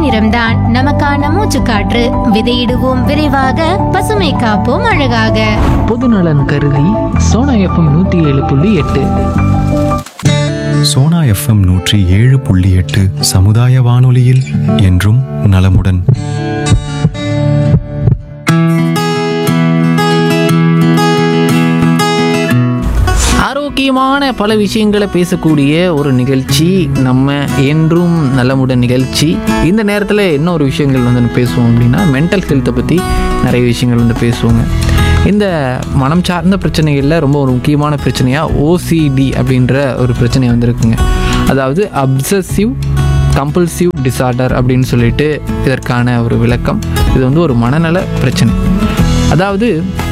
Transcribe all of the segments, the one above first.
ஈரம்தான் நமக்கான மூச்சுக்காற்று விதையிடுவோம் விரைவாக பசுமை காப்போம் அழகாக பொதுநலன் கருதி சோனா எஃப்எம் நூற்றி ஏழு புள்ளி எட்டு சோனா எஃப்எம் நூற்றி ஏழு புள்ளி எட்டு சமுதாய வானொலியில் என்றும் நலமுடன் ஆரோக்கியமான பல விஷயங்களை பேசக்கூடிய ஒரு நிகழ்ச்சி நம்ம என்றும் நலமுடன் நிகழ்ச்சி இந்த நேரத்தில் என்ன ஒரு விஷயங்கள் வந்து பேசுவோம் அப்படின்னா மென்டல் ஹெல்த்தை பற்றி நிறைய விஷயங்கள் வந்து பேசுவோங்க இந்த மனம் சார்ந்த பிரச்சனைகளில் ரொம்ப ஒரு முக்கியமான பிரச்சனையாக ஓசிடி அப்படின்ற ஒரு பிரச்சனை வந்திருக்குங்க அதாவது அப்சசிவ் கம்பல்சிவ் டிசார்டர் அப்படின்னு சொல்லிட்டு இதற்கான ஒரு விளக்கம் இது வந்து ஒரு மனநல பிரச்சனை அதாவது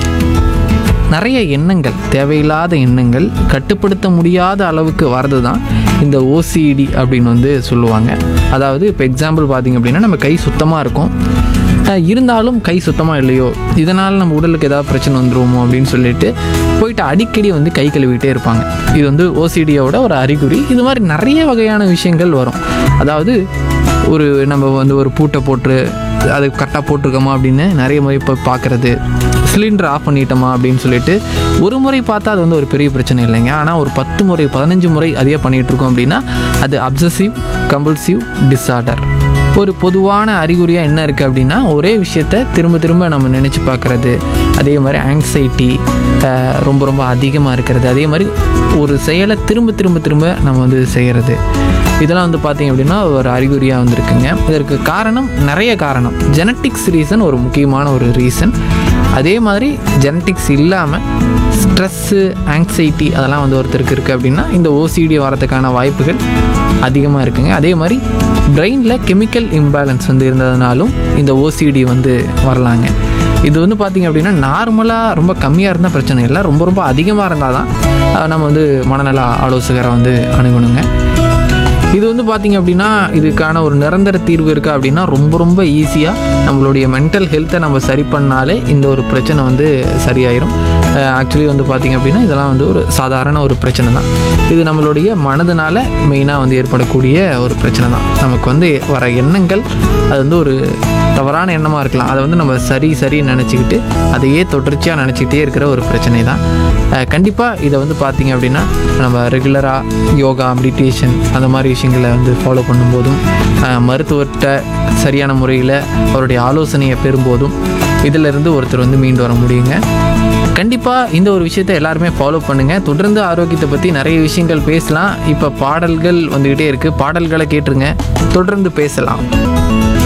நிறைய எண்ணங்கள் தேவையில்லாத எண்ணங்கள் கட்டுப்படுத்த முடியாத அளவுக்கு வர்றது தான் இந்த ஓசிடி அப்படின்னு வந்து சொல்லுவாங்க அதாவது இப்போ எக்ஸாம்பிள் பார்த்திங்க அப்படின்னா நம்ம கை சுத்தமாக இருக்கும் அஹ் இருந்தாலும் கை சுத்தமாக இல்லையோ இதனால் நம்ம உடலுக்கு ஏதாவது பிரச்சனை வந்துருமோ அப்படின்னு சொல்லிட்டு போயிட்டு அடிக்கடி வந்து கை கழுவிட்டே இருப்பாங்க இது வந்து ஓசிடியோட ஒரு அறிகுறி இது மாதிரி நிறைய வகையான விஷயங்கள் வரும் அதாவது ஒரு நம்ம வந்து ஒரு பூட்டை போட்டு அது கரெக்டாக போட்டிருக்கோமா அப்படின்னு நிறைய முறை போய் பார்க்குறது சிலிண்டர் ஆஃப் பண்ணிட்டோமா அப்படின்னு சொல்லிட்டு ஒரு முறை பார்த்தா அது வந்து ஒரு பெரிய பிரச்சனை இல்லைங்க ஆனால் ஒரு பத்து முறை பதினஞ்சு முறை அதே பண்ணிகிட்டு இருக்கோம் அப்படின்னா அது அப்சசிவ் கம்பல்சிவ் டிஸார்டர் ஒரு பொதுவான அறிகுறியாக என்ன இருக்குது அப்படின்னா ஒரே விஷயத்த திரும்ப திரும்ப நம்ம நினச்சி பார்க்குறது அதே மாதிரி ஆங்ஸைட்டி ரொம்ப ரொம்ப அதிகமாக இருக்கிறது அதே மாதிரி ஒரு செயலை திரும்ப திரும்ப திரும்ப நம்ம வந்து செய்கிறது இதெல்லாம் வந்து பார்த்தீங்க அப்படின்னா ஒரு அறிகுறியாக வந்திருக்குங்க இதற்கு காரணம் நிறைய காரணம் ஜெனட்டிக்ஸ் ரீசன் ஒரு முக்கியமான ஒரு ரீசன் அதே மாதிரி ஜெனட்டிக்ஸ் இல்லாமல் ஸ்ட்ரெஸ்ஸு ஆங்ஸைட்டி அதெல்லாம் வந்து ஒருத்தருக்கு இருக்குது அப்படின்னா இந்த ஓசிடி வரதுக்கான வாய்ப்புகள் அதிகமாக இருக்குங்க அதே மாதிரி பிரெயினில் கெமிக்கல் இம்பேலன்ஸ் வந்து இருந்ததுனாலும் இந்த ஓசிடி வந்து வரலாங்க இது வந்து பார்த்திங்க அப்படின்னா நார்மலாக ரொம்ப கம்மியாக இருந்தால் பிரச்சனை இல்லை ரொம்ப ரொம்ப அதிகமாக இருந்தால் தான் அஹ், நம்ம வந்து மனநல ஆலோசகரை வந்து அணுகணுங்க இது வந்து பார்த்திங்க அப்படின்னா இதுக்கான ஒரு நிரந்தர தீர்வு இருக்கா அப்படின்னா ரொம்ப ரொம்ப ஈஸியாக நம்மளுடைய மென்டல் ஹெல்த்தை நம்ம சரி பண்ணாலே இந்த ஒரு பிரச்சனை வந்து சரியாயிரும் ஆக்சுவலி வந்து பார்த்திங்க அப்படின்னா இதெல்லாம் வந்து ஒரு சாதாரண ஒரு பிரச்சனை தான் இது நம்மளுடைய மனதுனால மெயினாக வந்து ஏற்படக்கூடிய ஒரு பிரச்சனை தான் நமக்கு வந்து வர எண்ணங்கள் அது வந்து ஒரு தவறான எண்ணமாக இருக்கலாம் அதை வந்து நம்ம சரி சரி நினச்சிக்கிட்டு அதையே தொடர்ச்சியாக நினச்சிக்கிட்டே இருக்கிற ஒரு பிரச்சனை தான் கண்டிப்பாக இதை வந்து பார்த்திங்க அப்படின்னா நம்ம ரெகுலராக யோகா மெடிடேஷன் அந்த மாதிரி விஷயங்களை வந்து ஃபாலோ பண்ணும்போதும் அஹ், மருத்துவர்கிட்ட சரியான முறையில் அவருடைய ஆலோசனையை பெறும்போதும் இதிலிருந்து ஒருத்தர் வந்து மீண்டு வர முடியுங்க கண்டிப்பாக இந்த ஒரு விஷயத்தை எல்லாருமே ஃபாலோ பண்ணுங்கள் தொடர்ந்து ஆரோக்கியத்தை பற்றி நிறைய விஷயங்கள் பேசலாம் இப்போ பாடல்கள் வந்துக்கிட்டே இருக்குது பாடல்களை கேட்டுருங்க தொடர்ந்து பேசலாம்